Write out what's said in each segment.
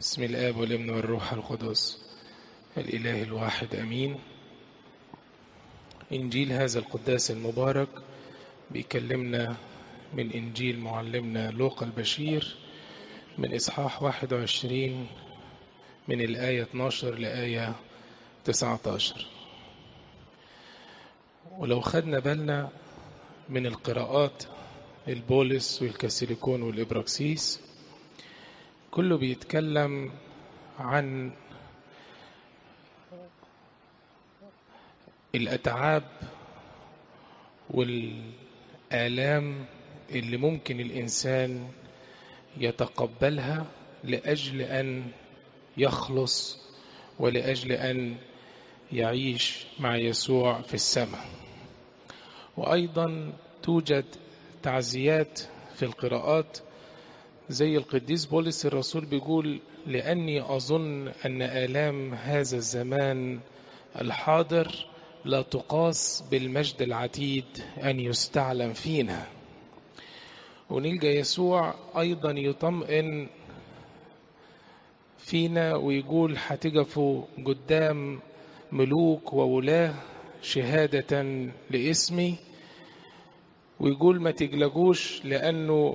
بسم الآب والابن والروح القدس الإله الواحد أمين إنجيل هذا القداس المبارك بيكلمنا من إنجيل معلمنا لوقا البشير من إصحاح 21 من الآية 12 لآية 19 ولو خدنا بالنا من القراءات البولس والكاسيليكون والإبراكسيس كله بيتكلم عن الأتعاب والآلام اللي ممكن الإنسان يتقبلها لأجل أن يخلص ولأجل أن يعيش مع يسوع في السماء وأيضا توجد تعزيات في القراءات زي القديس بولس الرسول بيقول لأني أظن أن آلام هذا الزمان الحاضر لا تقاس بالمجد العتيد أن يستعلم فينا ونلقى يسوع أيضا يطمئن فينا ويقول هتقفوا قدام ملوك وولاة شهادة لاسمي ويقول ما تقلقوش لأنه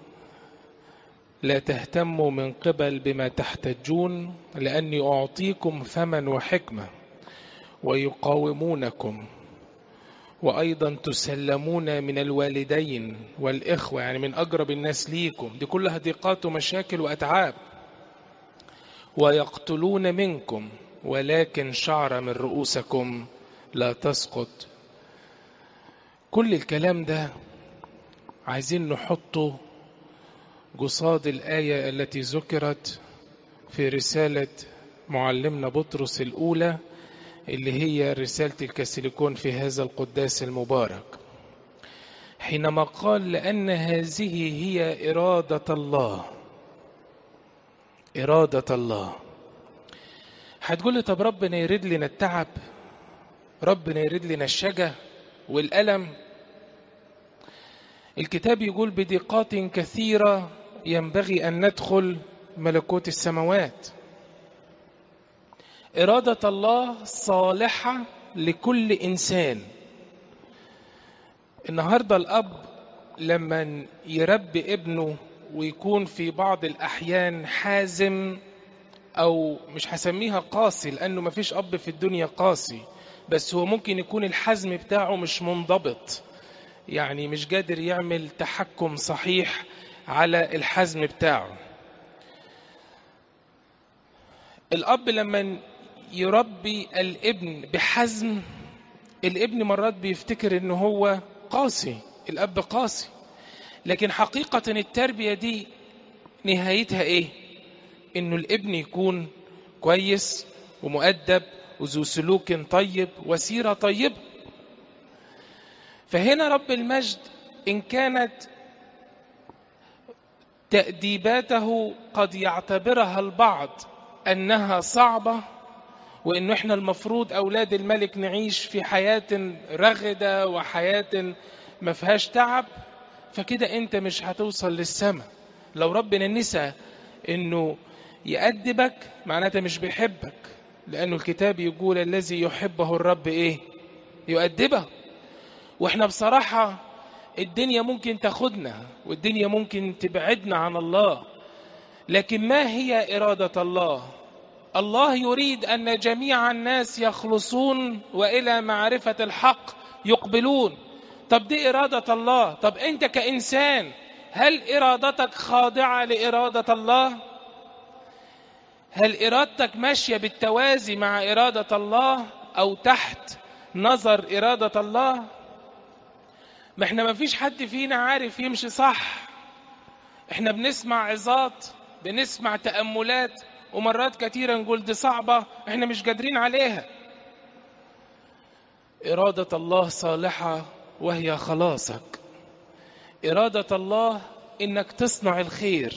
لا تهتموا من قبل بما تحتجون لأني أعطيكم فما وحكمة ويقاومونكم وأيضا تسلمون من الوالدين والإخوة يعني من أقرب الناس ليكم دي كلها ضيقات ومشاكل وأتعاب ويقتلون منكم ولكن شعر من رؤوسكم لا تسقط كل الكلام ده عايزين نحطه قصاد الآية التي ذكرت في رسالة معلمنا بطرس الأولى اللي هي رسالة الكاسيليكون في هذا القداس المبارك حينما قال لأن هذه هي إرادة الله إرادة الله هتقول لي طب ربنا يريد لنا التعب ربنا يريد لنا الشجا والألم الكتاب يقول بضيقات كثيرة ينبغي أن ندخل ملكوت السماوات إرادة الله صالحة لكل إنسان النهاردة الأب لما يربي ابنه ويكون في بعض الأحيان حازم أو مش هسميها قاسي لأنه مفيش أب في الدنيا قاسي بس هو ممكن يكون الحزم بتاعه مش منضبط يعني مش قادر يعمل تحكم صحيح على الحزم بتاعه الأب لما يربي الابن بحزم الابن مرات بيفتكر ان هو قاسي الأب قاسي لكن حقيقة التربية دي نهايتها ايه انه الابن يكون كويس ومؤدب وذو سلوك طيب وسيرة طيبة فهنا رب المجد إن كانت تأديباته قد يعتبرها البعض أنها صعبة وإن إحنا المفروض أولاد الملك نعيش في حياة رغدة وحياة ما فيهاش تعب فكده أنت مش هتوصل للسماء لو ربنا نسى إنه يأدبك معناته مش بيحبك لأنه الكتاب يقول الذي يحبه الرب إيه يؤدبه وإحنا بصراحة الدنيا ممكن تاخدنا والدنيا ممكن تبعدنا عن الله لكن ما هي إرادة الله الله يريد أن جميع الناس يخلصون وإلى معرفة الحق يقبلون طب دي إرادة الله طب أنت كإنسان هل إرادتك خاضعة لإرادة الله هل إرادتك ماشية بالتوازي مع إرادة الله أو تحت نظر إرادة الله ما احنا ما فيش حد فينا عارف يمشي صح احنا بنسمع عظات بنسمع تأملات ومرات كتيرة نقول دي صعبة احنا مش قادرين عليها إرادة الله صالحة وهي خلاصك إرادة الله إنك تصنع الخير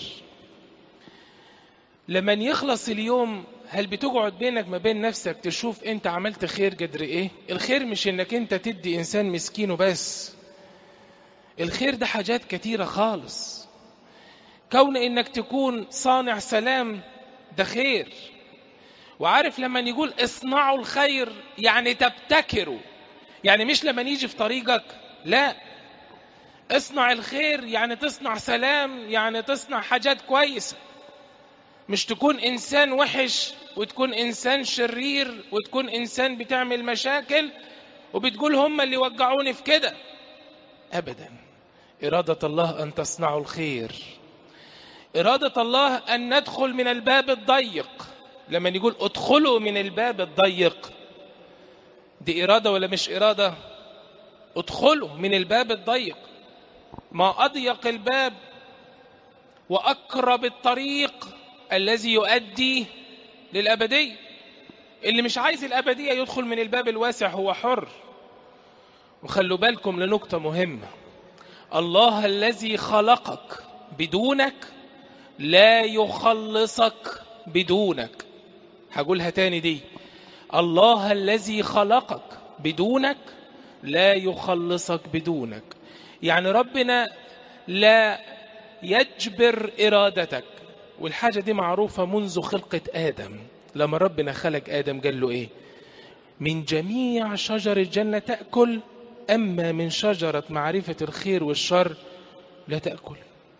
لمن يخلص اليوم هل بتقعد بينك ما بين نفسك تشوف انت عملت خير قدر ايه الخير مش انك انت تدي انسان مسكين وبس الخير ده حاجات كتيرة خالص كون انك تكون صانع سلام ده خير وعارف لما يقول اصنعوا الخير يعني تبتكروا يعني مش لما يجي في طريقك لا اصنع الخير يعني تصنع سلام يعني تصنع حاجات كويسة مش تكون إنسان وحش وتكون إنسان شرير وتكون إنسان بتعمل مشاكل وبتقول هم اللي وقعوني في كده أبدا إرادة الله أن تصنعوا الخير إرادة الله أن ندخل من الباب الضيق لما يقول ادخلوا من الباب الضيق دي إرادة ولا مش إرادة ادخلوا من الباب الضيق ما أضيق الباب وأقرب الطريق الذي يؤدي للأبدية اللي مش عايز الأبدية يدخل من الباب الواسع هو حر وخلوا بالكم لنقطة مهمة الله الذي خلقك بدونك لا يخلصك بدونك هقولها تاني دي الله الذي خلقك بدونك لا يخلصك بدونك يعني ربنا لا يجبر إرادتك والحاجة دي معروفة منذ خلقة آدم لما ربنا خلق آدم قال له إيه من جميع شجر الجنة تأكل أما من شجرة معرفة الخير والشر لا تأكل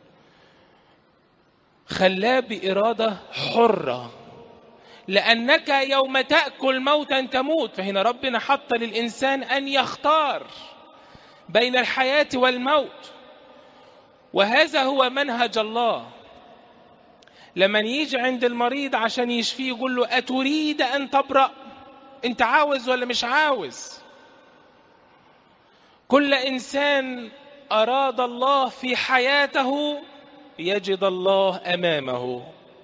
خلاه بإرادة حرة لأنك يوم تأكل موتا تموت فهنا ربنا حط للإنسان أن يختار بين الحياة والموت وهذا هو منهج الله لما يجي عند المريض عشان يشفيه يقول له أتريد أن تبرأ أنت عاوز ولا مش عاوز كل إنسان أراد الله في حياته يجد الله أمامه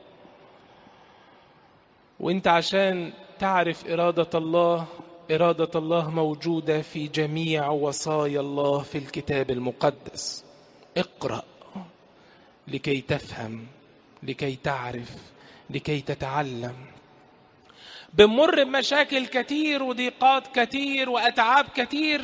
وانت عشان تعرف إرادة الله إرادة الله موجودة في جميع وصايا الله في الكتاب المقدس اقرأ لكي تفهم لكي تعرف لكي تتعلم بنمر بمشاكل كتير وضيقات كتير وأتعاب كتير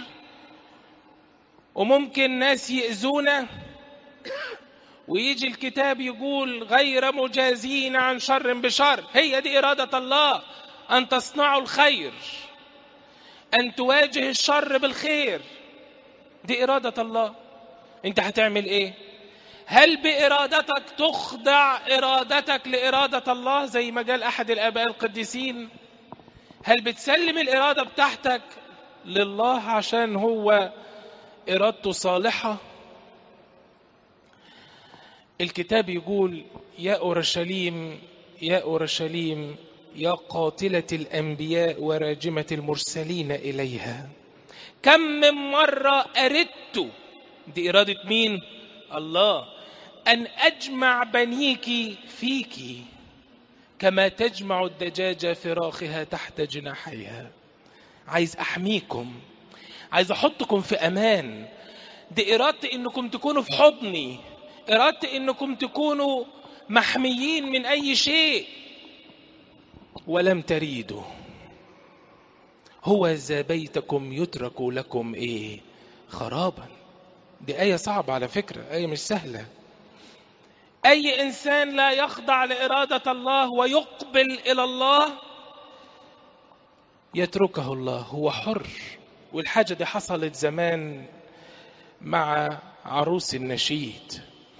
وممكن ناس يأذونا ويجي الكتاب يقول غير مجازين عن شر بشر هي دي إرادة الله أن تصنعوا الخير أن تواجه الشر بالخير دي إرادة الله أنت هتعمل إيه هل بإرادتك تخضع إرادتك لإرادة الله زي ما قال أحد الآباء القديسين هل بتسلم الإرادة بتاعتك لله عشان هو إرادته صالحة الكتاب يقول يا أورشليم يا أورشليم يا قاتلة الأنبياء وراجمة المرسلين إليها كم من مرة أردت دي إرادة مين؟ الله أن أجمع بنيك فيك كما تجمع الدجاجة فراخها تحت جناحيها عايز أحميكم عايز أحطكم في أمان دي إرادتي إنكم تكونوا في حضني إرادتي إنكم تكونوا محميين من أي شيء ولم تريدوا هو ذا بيتكم يترك لكم إيه خرابا دي آية صعبة على فكرة آية مش سهلة أي إنسان لا يخضع لإرادة الله ويقبل إلى الله يتركه الله هو حر والحاجة دي حصلت زمان مع عروس النشيد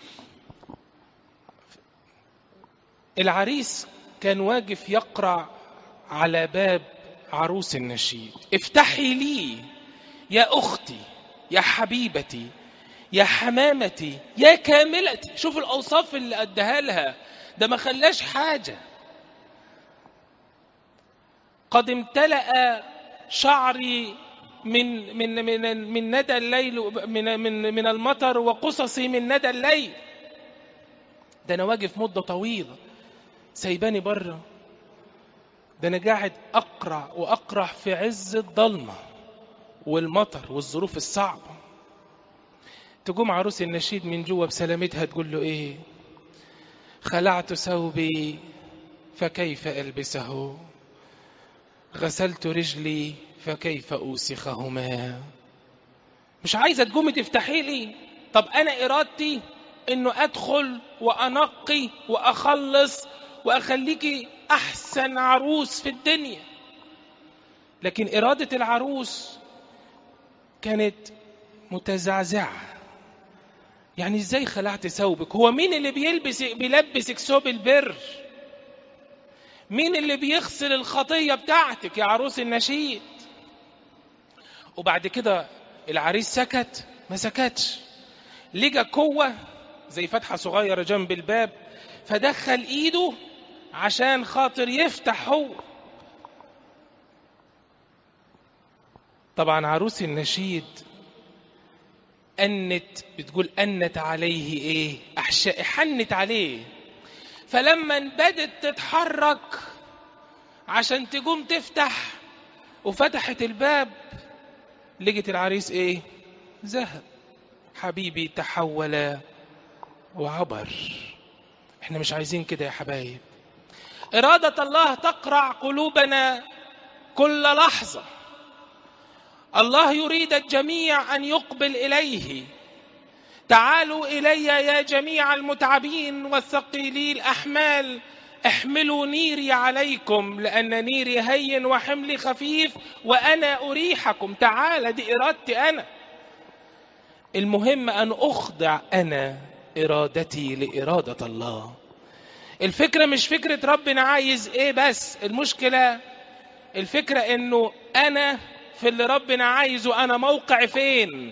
العريس كان واقف يقرع على باب عروس النشيد افتحي لي يا أختي يا حبيبتي يا حمامتي يا كاملتي شوف الأوصاف اللي أدها لها ده ما خلاش حاجة قد امتلأ شعري من من من من ندى الليل من من من المطر وقصصي من ندى الليل ده انا واقف مده طويله سايباني بره ده انا قاعد اقرع واقرع في عز الضلمه والمطر والظروف الصعبه تقوم عروس النشيد من جوه بسلامتها تقول له ايه خلعت ثوبي فكيف البسه غسلت رجلي فكيف اوسخهما مش عايزه تقومي تفتحي لي طب انا ارادتي انه ادخل وانقي واخلص واخليكي احسن عروس في الدنيا لكن اراده العروس كانت متزعزعه يعني ازاي خلعت ثوبك هو مين اللي بيلبس بيلبسك ثوب البر مين اللي بيغسل الخطيه بتاعتك يا عروس النشيد وبعد كده العريس سكت ما سكتش لجى قوه زي فتحه صغيره جنب الباب فدخل ايده عشان خاطر يفتح هو طبعا عروس النشيد أنت بتقول أنت عليه إيه أحشاء حنت عليه فلما بدت تتحرك عشان تقوم تفتح وفتحت الباب لقت العريس إيه ذهب حبيبي تحول وعبر احنا مش عايزين كده يا حبايب إرادة الله تقرع قلوبنا كل لحظة الله يريد الجميع أن يقبل إليه تعالوا إلي يا جميع المتعبين والثقيلي الأحمال احملوا نيري عليكم لأن نيري هين وحملي خفيف وأنا أريحكم تعال دي إرادتي أنا المهم أن أخضع أنا إرادتي لإرادة الله الفكرة مش فكرة ربنا عايز إيه بس المشكلة الفكرة إنه أنا في اللي ربنا عايزه أنا موقع فين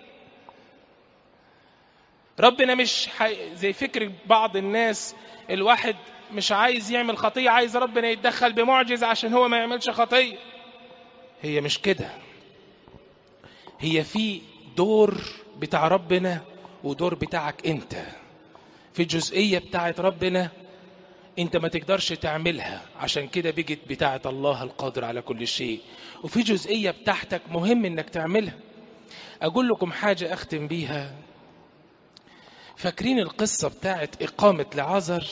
ربنا مش حي... زي فكر بعض الناس الواحد مش عايز يعمل خطية عايز ربنا يتدخل بمعجزة عشان هو ما يعملش خطية هي مش كده هي في دور بتاع ربنا ودور بتاعك انت في جزئية بتاعت ربنا انت ما تقدرش تعملها عشان كده بيجت بتاعت الله القادر على كل شيء وفي جزئية بتاعتك مهم انك تعملها اقول لكم حاجة اختم بيها فاكرين القصة بتاعت اقامة لعازر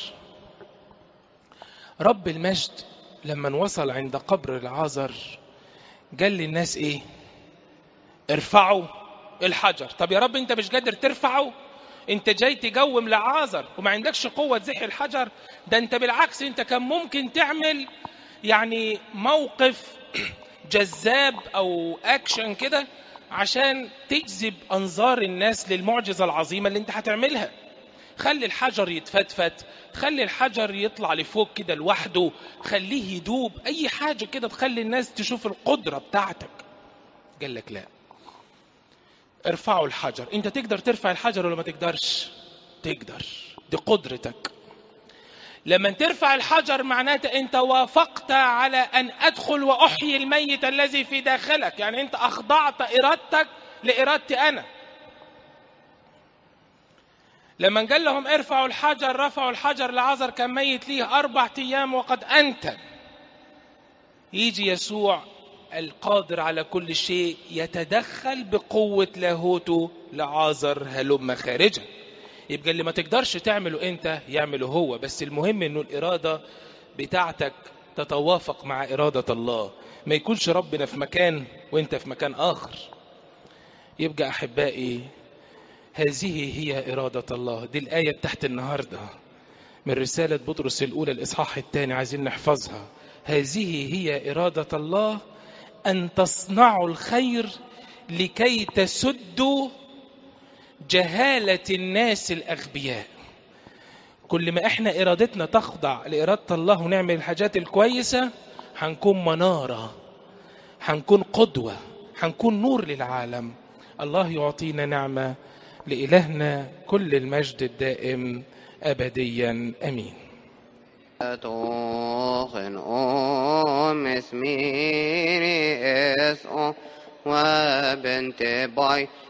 رب المجد لما وصل عند قبر العازر قال للناس ايه ارفعوا الحجر طب يا رب انت مش قادر ترفعه انت جاي تقوم لعازر وما عندكش قوة تزحي الحجر ده انت بالعكس انت كان ممكن تعمل يعني موقف جذاب او اكشن كده عشان تجذب انظار الناس للمعجزة العظيمة اللي انت هتعملها خلي الحجر يتفتفت خلي الحجر يطلع لفوق كده لوحده خليه يدوب اي حاجة كده تخلي الناس تشوف القدرة بتاعتك قال لك لا ارفعوا الحجر انت تقدر ترفع الحجر ولا ما تقدرش تقدر دي قدرتك لما ترفع الحجر معناته انت وافقت على ان ادخل واحيي الميت الذي في داخلك يعني انت اخضعت ارادتك لارادتي انا لما قال لهم ارفعوا الحجر رفعوا الحجر لعذر كان ميت ليه اربع ايام وقد انت يجي يسوع القادر على كل شيء يتدخل بقوة لاهوته لعازر هلم خارجا يبقى اللي ما تقدرش تعمله انت يعمله هو بس المهم انه الارادة بتاعتك تتوافق مع إرادة الله ما يكونش ربنا في مكان وانت في مكان آخر يبقى أحبائي هذه هي إرادة الله دي الآية بتاعت النهاردة من رسالة بطرس الأولى الإصحاح الثاني عايزين نحفظها هذه هي إرادة الله أن تصنعوا الخير لكي تسدوا جهالة الناس الأغبياء كل ما احنا إرادتنا تخضع لإرادة الله ونعمل الحاجات الكويسة هنكون منارة هنكون قدوة هنكون نور للعالم الله يعطينا نعمة لإلهنا كل المجد الدائم أبديا أمين توخن أم اسميري اس وبنت باي